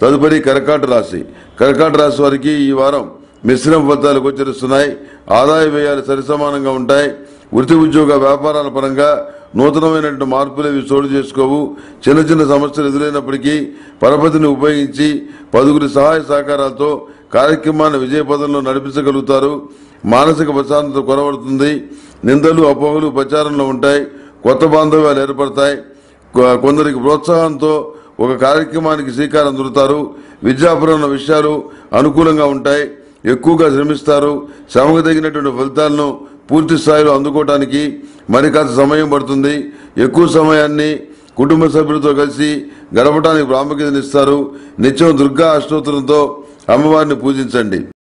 తదుపరి కర్కాట రాశి కర్కాట రాశి వారికి ఈ వారం మిశ్రమ ఫలితాలు గోచరిస్తున్నాయి ఆదాయ వ్యయాలు సరిసమానంగా ఉంటాయి వృత్తి ఉద్యోగ వ్యాపారాల పరంగా నూతనమైనటువంటి మార్పులు ఇవి చోటు చేసుకోవు చిన్న చిన్న సమస్యలు ఎదురైనప్పటికీ పరపతిని ఉపయోగించి పదుగురి సహాయ సహకారాలతో కార్యక్రమాన్ని విజయపదంలో నడిపించగలుగుతారు మానసిక ప్రశాంతత కొరవడుతుంది నిందలు అపోహలు ప్రచారంలో ఉంటాయి కొత్త బాంధవ్యాలు ఏర్పడతాయి కొ- కొందరికి ప్రోత్సాహంతో ఒక కార్యక్రమానికి శ్రీకారం చుడతారు విద్యాపరమైన విషయాలు అనుకూలంగా ఉంటాయి ఎక్కువగా శ్రమిస్తారు శ్రమకు తగినటువంటి ఫలితాలను పూర్తి స్థాయిలో అందుకోవడానికి మరి కాస్త సమయం పడుతుంది ఎక్కువ సమయాన్ని కుటుంబ సభ్యులతో కలిసి గడపడానికి ప్రాముఖ్యతనిస్తారు నిత్యం దుర్గా అష్టోత్తరంతో అమ్మవారిని పూజించండి